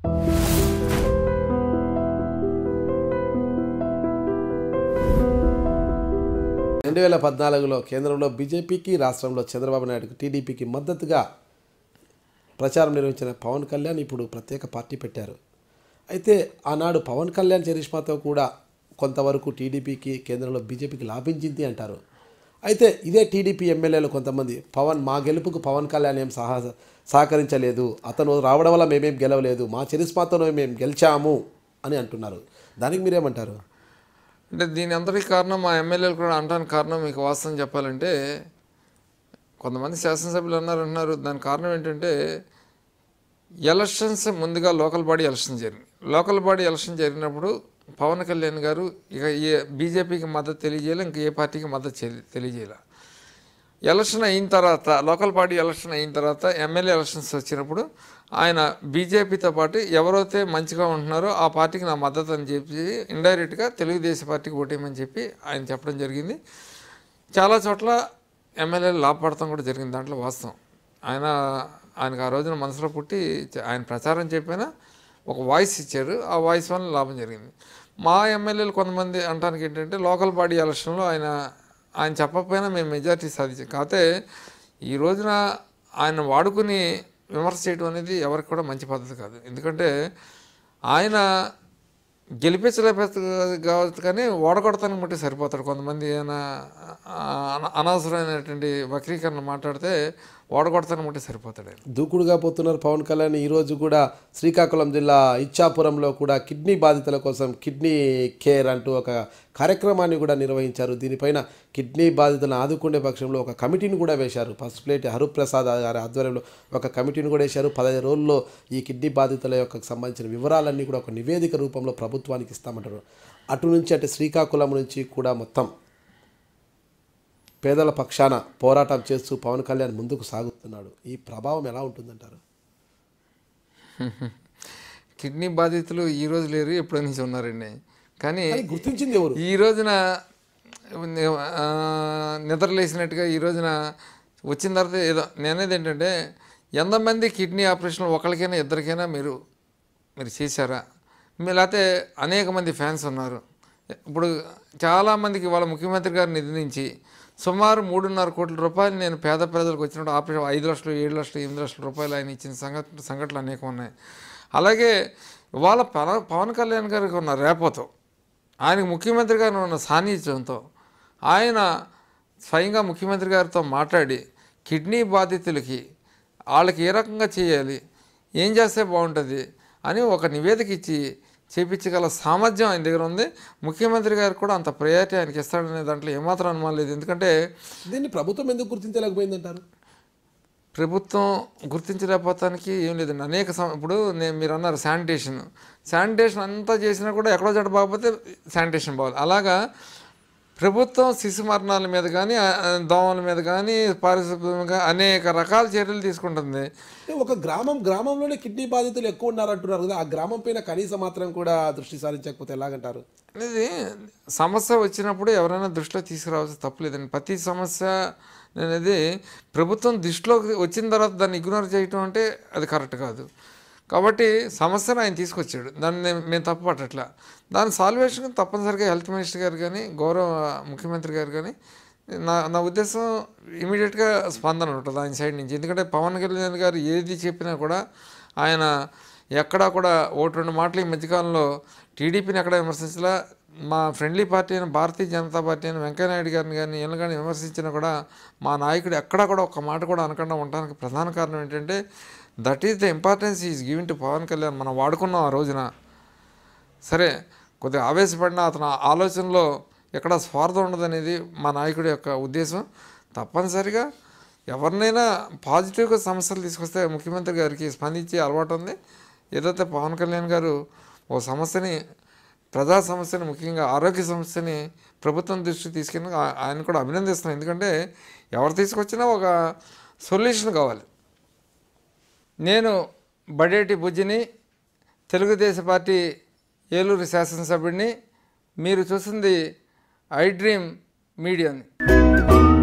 రెండు వేల పద్నాలుగులో కేంద్రంలో బీజేపీకి రాష్ట్రంలో చంద్రబాబు నాయుడుకి టీడీపీకి మద్దతుగా ప్రచారం నిర్వహించిన పవన్ కళ్యాణ్ ఇప్పుడు ప్రత్యేక పార్టీ పెట్టారు అయితే ఆనాడు పవన్ కళ్యాణ్ చరిష్మాతో కూడా కొంతవరకు టీడీపీకి కేంద్రంలో బీజేపీకి లాభించింది అంటారు అయితే ఇదే టీడీపీ ఎమ్మెల్యేలు కొంతమంది పవన్ మా గెలుపుకు పవన్ కళ్యాణ్ ఏం సహా సహకరించలేదు అతను రావడం వల్ల మేమేం గెలవలేదు మా చరిష్మాతోనే మేము గెలిచాము అని అంటున్నారు దానికి మీరేమంటారు అంటే దీని అందరికీ కారణం మా ఎమ్మెల్యేలు కూడా అనడానికి కారణం మీకు వాస్తవం చెప్పాలంటే కొంతమంది శాసనసభ్యులు అన్నారు అంటున్నారు దాని కారణం ఏంటంటే ఎలక్షన్స్ ముందుగా లోకల్ బాడీ ఎలక్షన్ జరిగింది లోకల్ బాడీ ఎలక్షన్ జరిగినప్పుడు పవన్ కళ్యాణ్ గారు ఇక ఏ బీజేపీకి మద్దతు తెలియజేయాలి ఇంకా ఏ పార్టీకి మద్దతు చెలి- తెలియజేయాలి ఎలక్షన్ అయిన తర్వాత లోకల్ పార్టీ ఎలక్షన్ అయిన తర్వాత ఎమ్మెల్యే ఎలక్షన్స్ వచ్చినప్పుడు ఆయన బీజేపీతో పాటు ఎవరైతే మంచిగా ఉంటున్నారో ఆ పార్టీకి నా మద్దతు అని చెప్పి ఇండైరెక్ట్గా తెలుగుదేశం పార్టీకి ఓటేయమని చెప్పి ఆయన చెప్పడం జరిగింది చాలా చోట్ల ఎమ్మెల్యేలు లాభపడటం కూడా జరిగింది దాంట్లో వాస్తవం ఆయన ఆయనకు ఆ రోజున మనసులో పుట్టి చ- ఆయన ప్రచారం చెప్పినా ఒక వాయిస్ ఇచ్చారు ఆ వాయిస్ వల్ల లాభం జరిగింది మా ఎమ్మెల్యేలు కొంతమంది అంటానికి ఏంటంటే లోకల్ బాడీ ఎలక్షన్లో ఆయన ఆయన చెప్పకపోయినా మేము మెజార్టీ సాధించాం కాకపోతే ఈ రోజున ఆయన వాడుకుని విమర్శ చేయడం అనేది ఎవరికి కూడా మంచి పద్ధతి కాదు ఎందుకంటే ఆయన గెలిపించలేకపోతే కావచ్చు కానీ ఓడగొడతానికి మట్టి సరిపోతాడు కొంతమంది ఆయన అన- అనవసరమైనటువంటి వక్రీకరణ మాట్లాడితే ఓడగొడతానికి మట్టి సరిపోతాడు ఆయన దూకుడుగా పోతున్నారు పవన్ కళ్యాణ్ ఈరోజు కూడా శ్రీకాకుళం జిల్లా ఇచ్చాపురంలో కూడా కిడ్నీ బాధితుల కోసం కిడ్నీ కేర్ అంటూ ఒక కార్యక్రమాన్ని కూడా నిర్వహించారు దీనిపైన కిడ్నీ బాధితులను ఆదుకునే పక్షంలో ఒక కమిటీని కూడా వేశారు ఫస్ట్ ప్లేట్ హరుప్రసాద్ గారి ఆధ్వర్యంలో ఒక కమిటీని కూడా వేశారు పదహైదు రోజుల్లో ఈ కిడ్నీ బాధితుల యొక్క సంబంధించిన వివరాలన్నీ కూడా ఒక నివేదిక రూపంలో ప్రభుత్వానికి ఇస్తామంటారు అటు నుంచి అంటే శ్రీకాకుళం నుంచి కూడా మొత్తం పేదల పక్షాన పోరాటం చేస్తూ పవన్ కళ్యాణ్ ముందుకు సాగుతున్నాడు ఈ ప్రభావం ఎలా ఉంటుందంటారు కిడ్నీ బాధితులు ఈ రోజు లేరు ఎప్పుడో నుంచి ఉన్నారండి కానీ కానీ గుర్తించింది ఎవరు ఈ రోజున ఆ, నిద్రలేసినట్టుగా ఈ రోజున వచ్చిన తర్వాత ఏదో నేనేది ఏంటంటే ఎంతమంది కిడ్నీ ఆపరేషన్ ఒకరికైనా ఇద్దరికైనా మీరు మీరు చేశారా మీరు లేకపోతే అనేక మంది ఫ్యాన్స్ ఉన్నారు ఇప్పుడు చాలామందికి వాళ్ళ ముఖ్యమంత్రి గారి నిధి నుంచి సుమారు మూడున్నర కోట్ల రూపాయలు నేను పేద ప్రజలకు వచ్చినప్పుడు ఆపరేషన్ ఐదు లక్షలు ఏడు లక్షలు ఎనిమిది లక్షల రూపాయలు ఆయన ఇచ్చిన సంఘటన సంఘటనలు అనేకం ఉన్నాయి అలాగే వాళ్ళ పవన్ పవన్ కళ్యాణ్ గారికి ఉన్న రేపతో ఆయనకు ముఖ్యమంత్రి గారు ఉన్న సాన్నిధ్యంతో ఆయన స్వయంగా ముఖ్యమంత్రి గారితో మాట్లాడి కిడ్నీ బాధితులకి వాళ్ళకి ఏ రకంగా చేయాలి ఏం చేస్తే బాగుంటుంది అని ఒక నివేదిక ఇచ్చి చేపించగల సామర్థ్యం ఆయన దగ్గర ఉంది ముఖ్యమంత్రి గారు కూడా అంత ప్రయారిటీ ఆయనకి ఇస్తాడనే దాంట్లో ఏమాత్రం అనుమానం లేదు ఎందుకంటే దీన్ని ప్రభుత్వం ఎందుకు గుర్తించలేకపోయిందంటారు ప్రభుత్వం గుర్తించలేకపోతానికి ఏం లేదండి అనేక సం ఇప్పుడు నేను మీరు అన్నారు శానిటేషన్ శానిటేషన్ అంతా చేసినా కూడా ఎక్కడో చోట బాగపోతే శానిటేషన్ బాగాలి అలాగా ప్రభుత్వం శిశు మరణాల మీద కానీ ఆ, ఆ, దోమల మీద కానీ పారిశుభ్రంగా అనేక రకాల చర్యలు తీసుకుంటుంది అంటే ఒక గ్రామం గ్రామంలోనే కిడ్నీ బాధితులు ఎక్కువ ఉన్నారంటున్నారు కదా ఆ గ్రామం పైన కనీసం మాత్రం కూడా దృష్టి సారించకపోతే ఎలాగంటారు అనేది సమస్య వచ్చినప్పుడు ఎవరైనా దృష్టిలో తీసుకురావాల్సిన తప్పులేదండి ప్రతి సమస్య అనేది ప్రభుత్వం దృష్టిలోకి వచ్చిన తర్వాత దాన్ని ఇగ్నోర్ చేయటం అంటే అది కరెక్ట్ కాదు కాబట్టి సమస్యను ఆయన తీసుకొచ్చాడు దాన్ని నేను- మేము తప్పు పట్టట్లా దాని సాల్వేషన్ తప్పనిసరిగా హెల్త్ మినిస్టర్ గారు కానీ గౌరవ ముఖ్యమంత్రి గారు కానీ నా నా ఉద్దేశం ఇమీడియట్గా స్పందన ఉంటుంది ఆయన సైడ్ నుంచి ఎందుకంటే పవన్ కళ్యాణ్ గారు ఏది చెప్పినా కూడా ఆయన ఎక్కడా కూడా ఒకటి రెండు మాటలు ఈ మధ్యకాలంలో టీడీపీని ఎక్కడ విమర్శించలా మా ఫ్రెండ్లీ పార్టీ అయిన భారతీయ జనతా పార్టీ అయిన వెంకయ్యనాయుడు గారిని కానీ వీళ్ళని కానీ విమర్శించినా కూడా మా నాయకుడు ఎక్కడా కూడా ఒక మాట కూడా అనకుండా ఉండడానికి ప్రధాన కారణం ఏంటంటే that is the importance is giving to Pavan Kalyan మనం వాడుకున్నాం ఆ రోజున సరే కొద్దిగా ఆవేశపడిన అతని ఆలోచనలో ఎక్కడ స్వార్థం ఉండదనేది మా నాయకుడి యొక్క ఉద్దేశం తప్పనిసరిగా ఎవరినైనా పాజిటివ్గా సమస్యలు తీసుకొస్తే ముఖ్యమంత్రి గారికి స్పందించే అలవాటు ఉంది ఏదైతే పవన్ కళ్యాణ్ గారు ఓ సమస్యని ప్రజా సమస్యని ముఖ్యంగా ఆరోగ్య సమస్యని ప్రభుత్వం దృష్టికి తీసుకెళ్ళి ఆ- ఆయన కూడా అభినందిస్తున్నాం ఎందుకంటే ఎవరు తీసుకొచ్చినా ఒక సొల్యూషన్ కావాలి నేను బడేటి బుజ్జిని తెలుగుదేశం పార్టీ ఏలూరు శాసనసభ్యుడిని మీరు చూసింది ఐ డ్రీమ్ మీడియాని